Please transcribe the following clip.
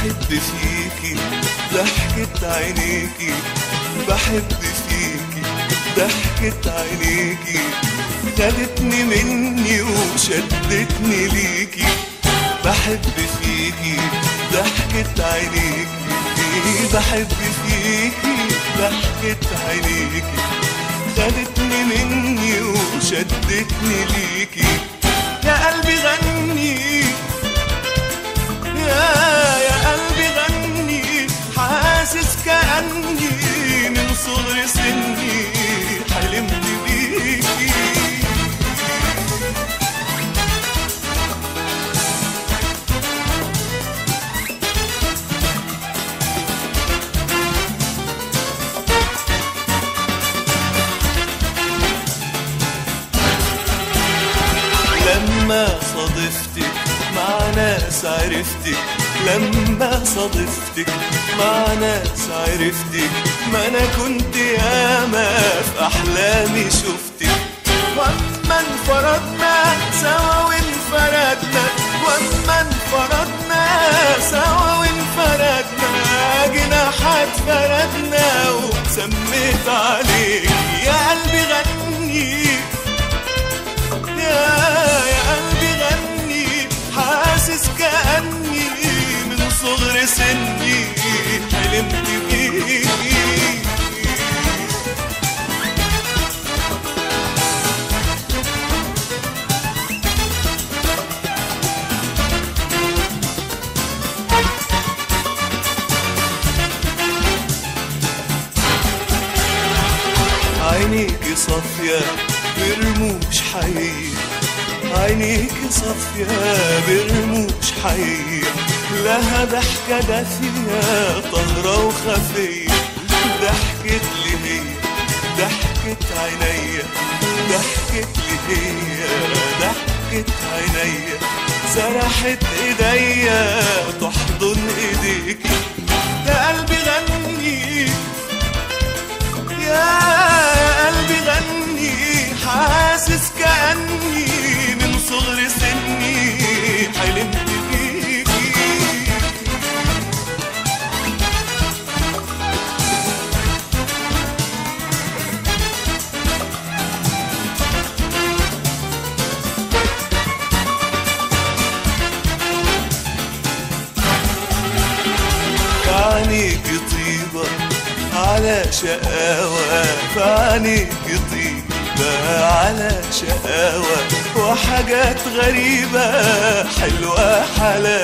بحب فيكي ضحكة عينيكي بحب فيكي ضحكة عينيكي خدتني مني وشدتني ليكي بحب فيكي ضحكة عينيكي بحب فيكي ضحكة عينيكي خدتني مني وشدتني ليكي يا قلبي غني يا يا قلبي غني حاسس كأني من صغر سني حلمت بيكي لما صادفتك مع ناس عرفتك لما صادفتك مع ناس عرفتك ما انا كنت ياما في احلامي شفتك واما انفردنا سوا وانفردنا واما انفردنا سوا وانفردنا جناحات فردنا وسميت عليك يا قلبي غني يا يا قلبي غني حاسس كأني من صغر سني حلمت بيكي عينيكي صافية برموش حقيقية عينيكي صافية برموش حقيقية لها ضحكة دافية طهرة وخفية ضحكت لي هي ضحكت عينيا ضحكت لي هي ضحكت عينيا سرحت ايديا تحضن ايديكي يا قلبي غني يا قلبي غني حاسس كأني من صغر سني حلمت بيكي فعنيك طيبة على شقاوة فعنيك طيبة على شقاوة وحاجات غريبة حلوة حلاوة